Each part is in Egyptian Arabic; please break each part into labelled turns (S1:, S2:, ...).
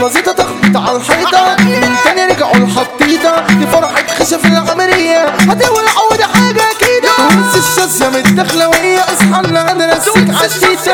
S1: بسيطة تخبط على الحيطة من تاني رجعوا الحطيطة دي فرحة خشة في العملية هتولع وده حاجة كده ونس الشاسية متدخلوية اصحى لنا انا رسيك عالتيتة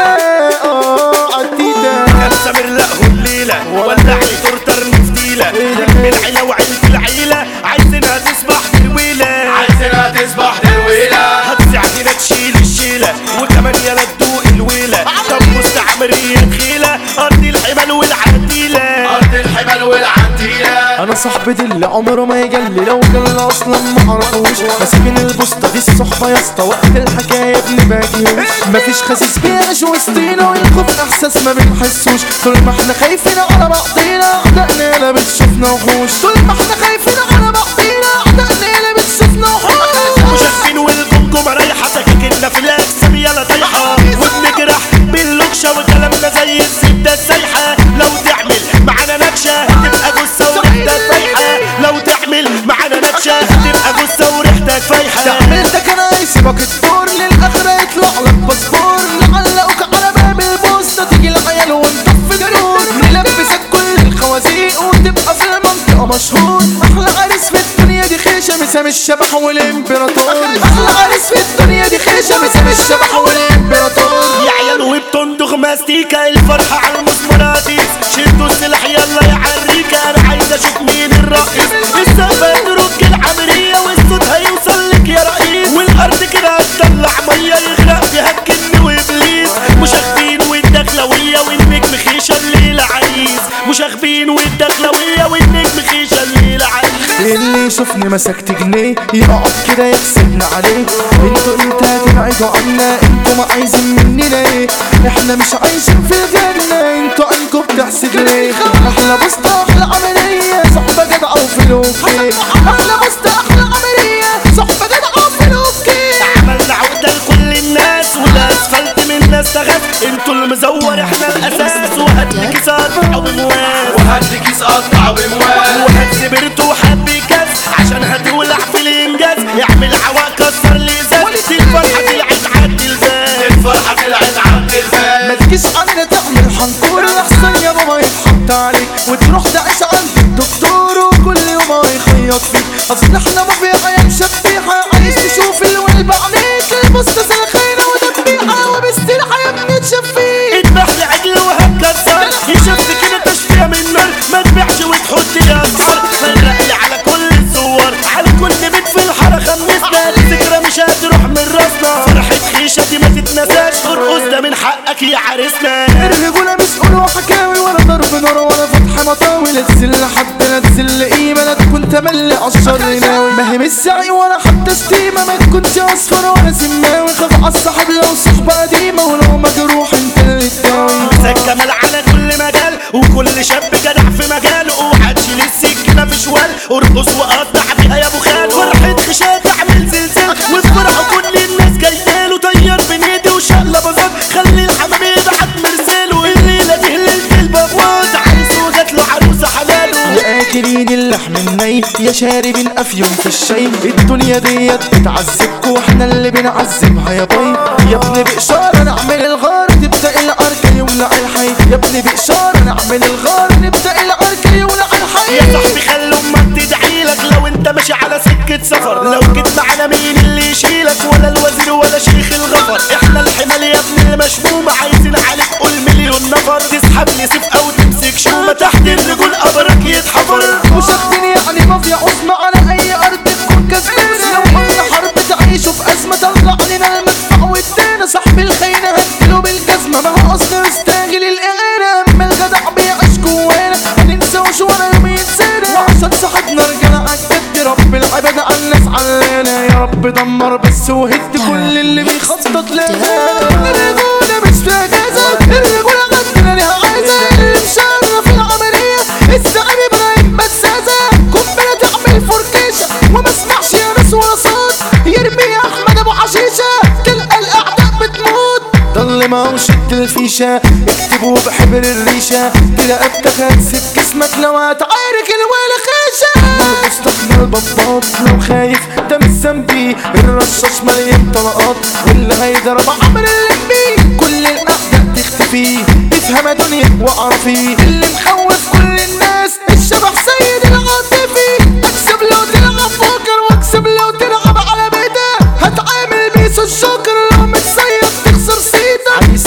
S1: اه عالتيتة
S2: يا سمير لا هو الليلة ولع لي تورتر مفتيلة من العيلة وعيلة العيلة عايزينها تصبح درويلة
S3: عايزينها تصبح درويلة
S2: هتساعدنا تشيل الشيلة وكمان يا تدوق الويلة طب مستعمرية تخيلة أرض الحمل والعديلة
S3: أرض الحمل والعنتيلة
S1: انا صاحبتي اللي عمره ما يجلي لو جل اصلا ما عرفوش ماسكين البوسطه دي الصحبه يا اسطى وقت الحكايه ابن باجيوش مفيش خسيس بيعيش وسطينا والخوف احساس ما بنحسوش طول ما احنا خايفين على بعضينا اعدائنا لا بتشوفنا وحوش طول ما احنا خايفين على بعضينا اعدائنا لا بتشوفنا وحوش
S2: مشاكين والجمجمة رايحة سكاكيننا في الأجسام يلا طايحة وبنجرح باللوكشة وكلامنا زي الزبدة السايحة لو تعمل معانا نكشة تبقى جثة وريحتك فايحة لو تعمل معانا نكشة تبقى جثة وريحتك فايحة
S1: تعملتك انا يسيبك الدور للاخرة يطلع لك باسبور نعلقك على باب البوسطة تيجي العيال ونطفي النور نلبسك كل الخوازيق وتبقى في المنطقة مشهور احلى عريس في الدنيا دي خيشة مسام الشبح والامبراطور احلى عريس في الدنيا دي خيشة مسام الشبح والامبراطور
S2: يا عيال وبتندغ ماستيكا الفرحة على المسمراتيس شدوا السلاح يلا يا عريكة انا عايز اشوف مين الرئيس السقف ترك العمرية والصوت هيوصل لك يا رئيس والارض كده هتطلع مية يغرق فيها الجن وابليس مشاغبين والدخلوية والنجم خيشة الليلة عريس مشاغبين والدخلوية والنجم خيشة الليلة عريس
S1: اللي يشوفني مسكت جنيه يقعد كده يحسدنا عليه انتوا امتى هتبعدوا عنا انتوا ما عايزين مننا ايه احنا مش عايشين في الجنة انتوا عنكم بتحسد ليه احلى بسطة احلى عملية صحبة جدعة وفلوكي احلى بسطة احلى عملية صحبة جدعة وفلوكي
S2: عملنا عقدة لكل الناس والاسفلت من الناس تغف انتوا المزور احنا الاساس وهات لي كيسات او مواس
S3: وهات لي كيس قطع بموال
S2: وهات سبرت وحب كاس عشان هتولع في الانجاز اعمل عواء كسر لي ازاز دي الفرحة طلعت عدي الباب
S3: الفرحة طلعت عند
S1: ما
S3: الباب
S1: تجيش علينا تعمل حنطور احسن يا بابا يتحط عليك وتروح تعيش عند الدكتور وكل يوم يخيط فيك اصل احنا ما في عيال شبيحة عايز تشوف الولب عليك البسطة سلخينة ودبيحة وبستريحة يا ابني تشفيك
S2: اذبح لي عجل وهتكسر يشف كده تشفيه من نار ما تبيعش وتحط لي اسعار فرق لي على كل الصور على كل بيت في الحاره خمسنا الذكرى مش هتروح من راسنا فرحه خيشه دي ما تتنساش ارقص ده من حقك يا عريسنا
S1: الرجولة مش قول حكاوي ولا ضرب نار ولا فتح مطاوي لا تزل حد لا تزل قيمة لا تكون تملي عالشر ناوي ما هي مش سعي ولا حتى شتيمة ما تكونش اصفر ولا سماوي خاف عالصاحب لو صحبة قديمة ولو مجروح انت اللي تداوي
S2: مسك جمال على كل مجال وكل شاب جدع في مجاله اوعى تشيل السكينه في شوال ارقص وقطع فيها يا ابو خال فرحه خشاه تعمل زلزال وفرحه كل الناس جاياله طير بين ايدي وشقلب بزاد خلي الحمام يبعت مرساله الليله دي ليله البواب عريس وجات له عروسه حلاله
S1: يا اكلين اللحم الني يا شاربين افيون في الشاي الدنيا ديت بتعذبكوا واحنا اللي بنعذبها يا باي يا ابني بإشارة نعمل الغار تبدأ العركة يولع الحي يا ابني بإشارة نعمل الغار نبدأ العركة يولع الحي
S2: يا صاحبي خلي امك تدعي لك لو انت ماشي على سكه سفر لو جيت معانا مين اللي يشيلك ولا الوزير ولا شيخ الغفر احنا الحمال يا ابني المشمومه عايزين عليك قول مليون نفر تسحب لي سيف او تمسك شومه تحت الرجول قبرك يتحفر
S1: وشافتني يعني مافيا عظمى على اي ارض تكون كسبانة لو قلنا حرب تعيشوا في ازمة طلع علينا المدفع والدينا صاحب الخيانة هديله بالجزمة ما هو اصله يستاهل الاهانة اما الجدع بيعيش جوانا ما ننساوش ولا يوم ينسانا وعشان صاحبنا رجالة عالجد رب العباد على الناس علانا يا رب دمر بس وهد كل اللي بيخطط لنا الرجولة مش في اجازة الرجولة عندنا ليها عايزة اللي مشرف العملية الزعيم ابراهيم بسازة قنبلة تعمل فركشة وما اسمعش يا ناس ولا صوت يرمي احمد ابو حشيشة تلقى الاعداء بتموت ضل ما وشد الفيشة اكتبوا بحبر الريشة برقبتك هتسيب جسمك لو هتعارك الولا خيشة مستقبل البطاط لو خايف ده مش ذنبي الرشاش مليان طلقات واللي هيضرب عمر اللمبي كل الاعداء تختفي افهم يا دنيا واعرفي اللي مخوف كل الناس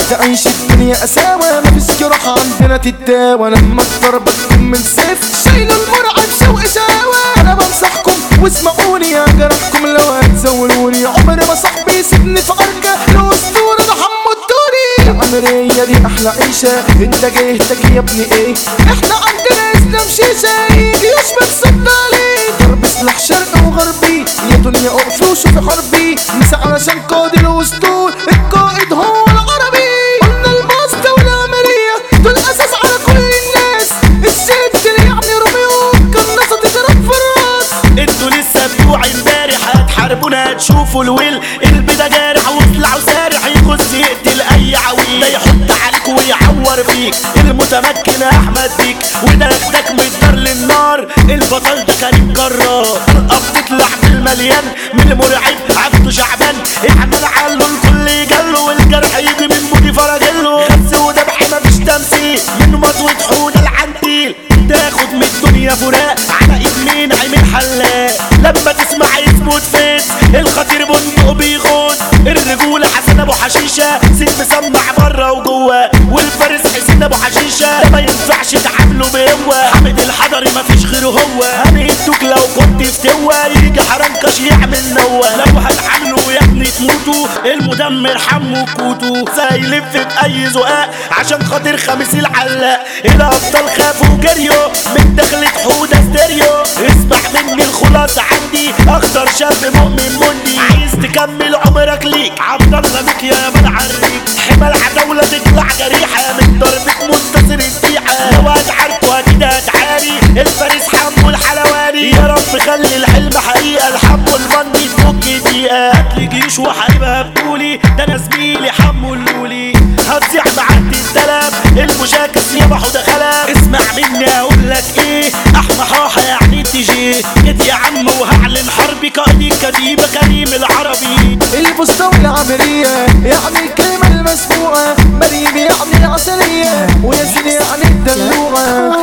S1: تعيش الدنيا قساوة مفيش جراحة عندنا تتداوى لما الضربة تكون من سيف شايل المرعب شوق شاوى انا بنصحكم واسمعوني يا جرحكم لو هتزولوني عمري ما صاحبي يسيبني في عركة لو اسطورة ده حمو الدوري العمرية دي احلى عيشة انت جهتك يا ابني ايه احنا عندنا اسلام شيشة يجي يشبك صد عليه ضرب سلاح شرق وغربي يا دنيا اقفي وشوفي حربي مسا علشان قائد الاسطول القائد هو العربي قلنا الماسكة والعملية دول اساس على كل الناس السيف اللي يعني روميو كان ناس تضرب في الراس
S2: انتوا لسه بتوع امبارح هتحاربونا هتشوفوا الويل البدا جارح ويطلع وسارح يخش يقتل اي عويل ده يحط عليك ويعور فيك المتمكن احمد بيك وده ياخدك من الدار للنار البطل ده كريم جرار الاب تطلع بالمليان من المرعب عبده شعبان اعمل عله الكل يجله والجرح يجي من بودي فرجله خس وذبح مفيش تمثيل منه مطوة حوده العنتيل تاخد من الدنيا فراق على ايد مين عيمين حلاق لما تسمع اسمه تفيت الخطير بندق بيخون الرجولة حسن ابو حشيشة سيد مسمع بره وجوه والفارس حسين ابو حشيشة ده ما ينفعش تعامله بهوة حامد الحضري مفيش غيره هو هنهدوك لو كنت في توة يجي حرنكش يعمل نوة لو هتحامله يا ابني تموتوا المدمر حمو كوتو سايلف بأي زقاق عشان خاطر خميس العلاق الأبطال خافوا وجريوا من دخلة حودة ستيريو اسمع مني الخلاصة عندي أخضر شاب مؤمن مندي عايز تكمل عمرك ليك عبد الله بك يا من عريك حمى العتاولة تطلع جريحة من ضربة منتصر الديحة لو هتعاركوا أكيد هتعاري الفارس حمو الحلواني يا رب خلي الحلم حقيقة الحمو المندي تفك دقيقة هاتلي جيش وحاربها بطولي ده أنا زميلي حمو اللولي هفزع معدي السلام المشاكس يبحوا ده خلام اسمع مني اقول لك ايه احمى حاحة يعني تجي جيت يا عم وهعلن حربي قائدي الكتيبة كريم العربي
S1: البسطة والعملية يعني الكلمة المسموعة مريم يعني العسلية وياسين يعني الدلوعة